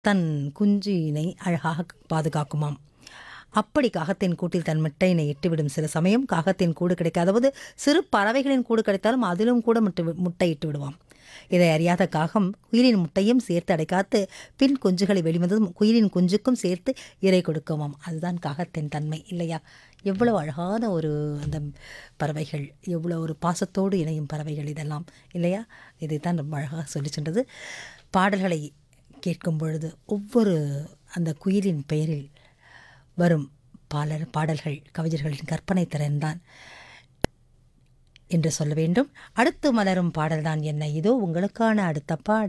தன் குஞ்சினை அழகாக பாதுகாக்குமாம் அப்படி காகத்தின் கூட்டில் தன் முட்டையினை இட்டுவிடும் சில சமயம் காகத்தின் கூடு கிடைக்காத அதாவது சிறு பறவைகளின் கூடு கிடைத்தாலும் அதிலும் கூட முட்டை முட்டை இட்டு விடுவாம் இதை அறியாத காகம் குயிலின் முட்டையும் சேர்த்து அடைக்காத்து பின் குஞ்சுகளை வெளிவந்ததும் குயிலின் குஞ்சுக்கும் சேர்த்து இறை கொடுக்குமாம் அதுதான் காகத்தின் தன்மை இல்லையா எவ்வளவு அழகான ஒரு அந்த பறவைகள் எவ்வளோ ஒரு பாசத்தோடு இணையும் பறவைகள் இதெல்லாம் இல்லையா இதை தான் ரொம்ப அழகாக சொல்லி சென்றது பாடல்களை கேட்கும் பொழுது ஒவ்வொரு அந்த குயிலின் பெயரில் வரும் பாடல் பாடல்கள் கவிஞர்களின் கற்பனை திறன்தான் என்று சொல்ல வேண்டும் அடுத்து மலரும் பாடல்தான் என்ன இதோ உங்களுக்கான அடுத்த பாடல்